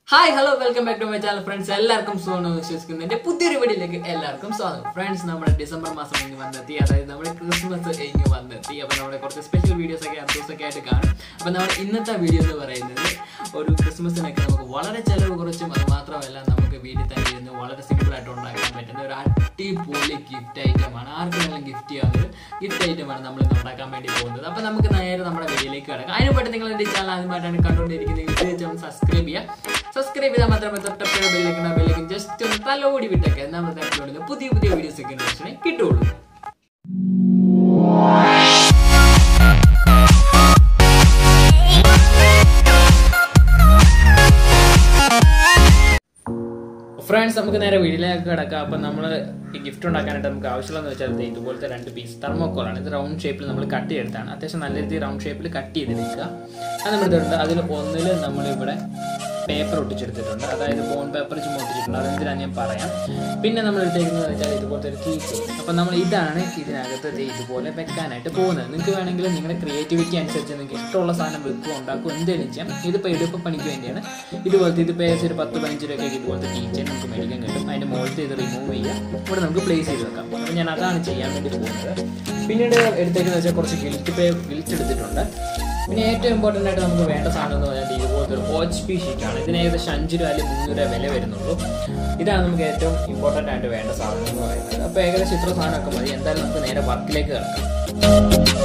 hi hello welcome back to my channel friends എല്ലാവർക്കും സുഖം വിശ്വസിക്കുന്നു എന്റെ പുതിയൊരു വീഡിയോയിലേക്ക് എല്ലാവർക്കും സ്വാഗതം ഫ്രണ്ട്സ് നമ്മുടെ ഡിസംബർ മാസം ഇങ്ങ് വന്നെത്തി അതായത് നമ്മുടെ ക്രിസ്മസ് ഇങ്ങ് വന്നെത്തി അപ്പൊ നമ്മുടെ കുറച്ച് സ്പെഷ്യൽ വീഡിയോസ് ഒക്കെ അടുത്ത ദിവസമൊക്കെ ആയിട്ട് കാണും അപ്പൊ നമ്മുടെ ഇന്നത്തെ വീഡിയോ എന്ന് പറയുന്നത് ഒരു ക്രിസ്മസിനൊക്കെ നമുക്ക് വളരെ ചെലവ് കുറച്ചും അത് മാത്രമല്ല നമുക്ക് വീട്ടിൽ തന്നെ ഇരുന്ന് വളരെ സിമ്പിൾ ആയിട്ട് ഉണ്ടാക്കാൻ പറ്റുന്ന ഒരു അടിപൊളി ഗിഫ്റ്റ് ഐറ്റമാണ് ആർക്കും വേണമെങ്കിലും ഗിഫ്റ്റ് ചെയ്യാവുന്ന ഒരു ഗിഫ്റ്റ് ഐറ്റമാണ് നമ്മൾ ഇന്ന് ഉണ്ടാക്കാൻ വേണ്ടി പോകുന്നത് അപ്പൊ നമുക്ക് നേരെ നമ്മുടെ വീഡിയോയിലേക്ക് കിടക്കാം അതിന് പറ്റി നിങ്ങൾ എന്റെ ചാനൽ ആദ്യമായിട്ടാണ് കണ്ടുകൊണ്ടിരിക്കുന്നത് സബ്സ്ക്രൈബ് ചെയ്യുക സബ്സ്ക്രൈബ് ചെയ്താൽ മാത്രമേ തൊട്ടപ്പോഴും ബെല്ലിക്കുന്ന ബെല്ലിക്കും ജസ്റ്റ് ഒന്ന് തലോടി വിട്ടൊക്കെ നമ്മൾ അപ്ലോഡ് പുതിയ പുതിയ വീഡിയോസ് ഒക്കെ നോട്ടിഫിക്കേഷൻ കിട്ടുള്ളൂ ഫ്രണ്ട്സ് നമുക്ക് നേരെ വീട്ടിലേക്ക് കിടക്കാം അപ്പം നമ്മൾ ഈ ഗിഫ്റ്റ് ഉണ്ടാക്കാനായിട്ട് നമുക്ക് ആവശ്യമുള്ളതെന്ന് വെച്ചാൽ ദേ ഇതുപോലത്തെ രണ്ട് പീസ് തെർമോക്കോളാണ് ഇത് റൗണ്ട് ഷേപ്പിൽ നമ്മൾ കട്ട് ചെയ്തെടുത്താണ് അത്യാവശ്യം നല്ല രീതിയിൽ റൗണ്ട് ഷേപ്പിൽ കട്ട് ചെയ്തെടുക്കുക അത് നമ്മൾ എടുത്തിട്ടുണ്ട് അതിൽ ഒന്നിൽ നമ്മളിവിടെ പേപ്പർ ഒട്ടിച്ചെടുത്തിട്ടുണ്ട് അതായത് ബോൺ പേപ്പർ ചുമ്മാ ഒട്ടിച്ചിട്ടുണ്ട് അതെന്തിനാണ് ഞാൻ പറയാം പിന്നെ നമ്മൾ എടുത്തേക്കുന്നത് വെച്ചാൽ ഇതുപോലത്തെ ഒരു കീച്ച് അപ്പം നമ്മൾ ഇതാണ് ഇതിനകത്ത് ദേ ഇതുപോലെ വെക്കാനായിട്ട് പോകുന്നത് നിങ്ങൾക്ക് വേണമെങ്കിൽ നിങ്ങളുടെ ക്രിയേറ്റിവിറ്റി അനുസരിച്ച് നിങ്ങൾക്ക് ഇഷ്ടമുള്ള സാധനം വെക്കുകയോ ഉണ്ടാക്കുകയോ എന്തെങ്കിലും ചെയ്യാം ഇതിപ്പോൾ എടുപ്പ് പണിക്ക് വേണ്ടിയാണ് ഇതുപോലത്തെ ഇത് പേസ് ഒരു പത്ത് പതിനഞ്ച് രൂപയ്ക്ക് ഇതുപോലത്തെ കീച്ചൻ നമുക്ക് മേടിക്കാൻ കിട്ടും അതിൻ്റെ മുകളിൽ ഇത് റിമൂവ് ചെയ്യുക ഇവിടെ നമുക്ക് പ്ലേസ് ചെയ്ത് വെക്കാം അപ്പം ഞാൻ അതാണ് ചെയ്യാൻ വേണ്ടി പോകുന്നത് പിന്നീട് എടുത്തേക്കുന്നത് വെച്ചാൽ കുറച്ച് ഗിൽറ്റ് പേ ഗിൽറ്റ് എടുത്തിട്ടുണ്ട് പിന്നെ ഏറ്റവും ഇമ്പോർട്ടൻ്റ് ആയിട്ട് നമുക്ക് വേണ്ട സാധനം എന്ന് പറഞ്ഞാൽ ഇതുപോലത്തെ ഒരു ഓച്ച് പി ഷീറ്റാണ് ഇതിന് ഏകദേശം അഞ്ച് രൂപ അല്ലെങ്കിൽ മൂന്ന് രൂപ വില വരുന്നുള്ളൂ ഇതാണ് നമുക്ക് ഏറ്റവും ഇമ്പോർട്ടൻ്റ് ആയിട്ട് വേണ്ട സാധനം എന്ന് പറയുന്നത് അപ്പോൾ ഏകദേശം ഇത്ര സാധനമൊക്കെ മതി എന്തായാലും നമുക്ക് നേരെ വർക്കിലേക്ക് കിടക്കാം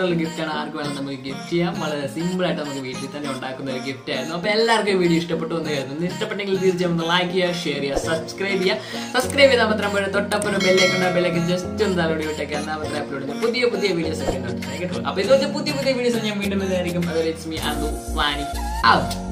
ഇഷ്ടമുള്ള ഗിഫ്റ്റാണ് ആർക്ക് വേണം നമുക്ക് ഗിഫ്റ്റ് ചെയ്യാം വളരെ സിമ്പിൾ ആയിട്ട് നമുക്ക് വീട്ടിൽ തന്നെ ഉണ്ടാക്കുന്ന ഒരു ഗിഫ്റ്റ് ആയിരുന്നു അപ്പൊ എല്ലാവർക്കും ഈ വീഡിയോ ഇഷ്ടപ്പെട്ടു എന്ന് കരുതുന്നു ഇഷ്ടപ്പെട്ടെങ്കിൽ തീർച്ചയായും ഒന്ന് ലൈക്ക് ചെയ്യുക ഷെയർ ചെയ്യുക സബ്സ്ക്രൈബ് ചെയ്യുക സബ്സ്ക്രൈബ് ചെയ്താൽ മാത്രം പോലെ തൊട്ടപ്പുറം ബെല്ലേക്ക് ഉണ്ട് ബെല്ലേക്ക് ജസ്റ്റ് ഒന്ന് തലോടി വിട്ടേക്ക് എന്നാൽ മാത്രമേ അപ്ലോഡ് ചെയ്യുന്ന പുതിയ പുതിയ വീഡിയോസ് ഒക്കെ ഉണ്ടാവും കേട്ടോ അപ്പൊ ഇതുപോലത്തെ പുതിയ പുതിയ വീഡിയോസ് ഞാൻ വീണ്ടും ഇതായിരിക്കും അതുപോലെ ഇറ്റ്സ് മീ ആൻഡ് ഫ്ലാനി ഔട്ട്